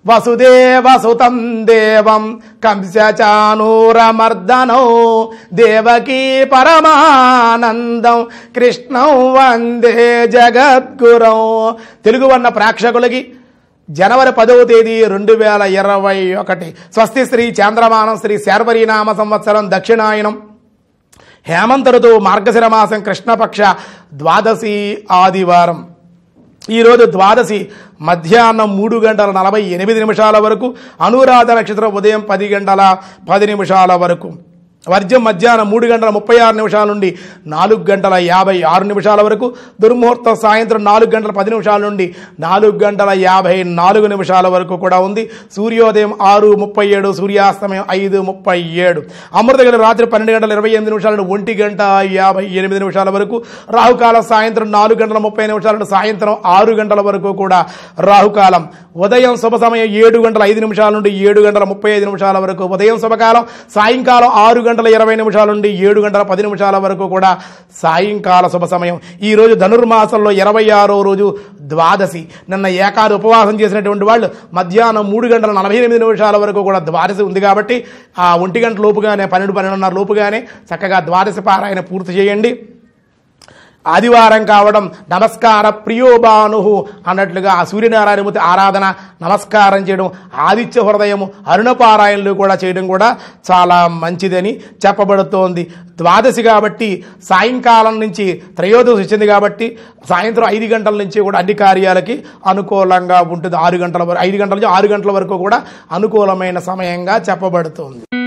వసుదేవ సుతం దేవం కంసచానూరమర్దనౌ దేవకీ పరమానందం కృష్ణం వందే జగద్గురం తెలుగు వన్న ప్రేక్షకులకి జనవరి పదవ తేదీ రెండు వేల ఇరవై ఒకటి స్వస్తి శ్రీ చంద్రమానం శ్రీ శార్వరీనామ సంవత్సరం దక్షిణాయనం హేమంత ఋతువు మార్గశిర మాసం కృష్ణపక్ష ద్వాదశి ఆదివారం ఈరోజు ద్వాదశి మధ్యాహ్నం మూడు గంటల నలభై ఎనిమిది నిమిషాల వరకు అనురాధ నక్షత్రం ఉదయం పది గంటల పది నిమిషాల వరకు వర్జం మధ్యాహ్నం మూడు గంటల ముప్పై ఆరు నిమిషాల నుండి నాలుగు గంటల యాభై ఆరు నిమిషాల వరకు దుర్ముహూర్తం సాయంత్రం నాలుగు గంటల పది నిమిషాల నుండి నాలుగు గంటల యాభై నాలుగు నిమిషాల వరకు కూడా ఉంది సూర్యోదయం ఆరు ముప్పై ఏడు సూర్యాస్తమయం ఐదు ముప్పై ఏడు అమృతగల రాత్రి పన్నెండు గంటల ఇరవై ఎనిమిది నిమిషాల నుండి ఒంటి గంట యాభై ఎనిమిది నిమిషాల వరకు రాహుకాలం సాయంత్రం నాలుగు గంటల ముప్పై నిమిషాల నుండి సాయంత్రం ఆరు గంటల వరకు కూడా రాహుకాలం ఉదయం శుభ సమయం ఏడు గంటల ఐదు నిమిషాల నుండి ఏడు గంటల ముప్పై ఐదు నిమిషాల వరకు ఉదయం శుభకాలం సాయంకాలం ఆరు గంటల ఇరవై నిమిషాల నుండి ఏడు గంటల పది నిమిషాల వరకు కూడా సాయంకాల శుభ సమయం ఈ రోజు ధనుర్మాసంలో ఇరవై ఆరో రోజు ద్వాదశి నిన్న ఏకాది ఉపవాసం చేసినటువంటి వాళ్ళు మధ్యాహ్నం మూడు గంటల నలభై ఎనిమిది నిమిషాల వరకు కూడా ద్వాదశి ఉంది కాబట్టి ఆ ఒంటి గంట లోపుగానే పన్నెండు పన్నెండున్నర లోపుగానే చక్కగా ద్వాదశి పారాయణ పూర్తి చేయండి ఆదివారం కావడం నమస్కార ప్రియోబాను అన్నట్లుగా ఆ సూర్యనారాయణమూర్తి ఆరాధన నమస్కారం చేయడం ఆదిత్య హృదయము అరుణపారాయణలు కూడా చేయడం కూడా చాలా మంచిదని చెప్పబడుతోంది ద్వాదశి కాబట్టి సాయంకాలం నుంచి త్రయోదశి వచ్చింది కాబట్టి సాయంత్రం ఐదు గంటల నుంచి కూడా అన్ని కార్యాలకి అనుకూలంగా ఉంటుంది ఆరు గంటల వరకు ఐదు గంటల నుంచి ఆరు గంటల వరకు కూడా అనుకూలమైన సమయంగా చెప్పబడుతోంది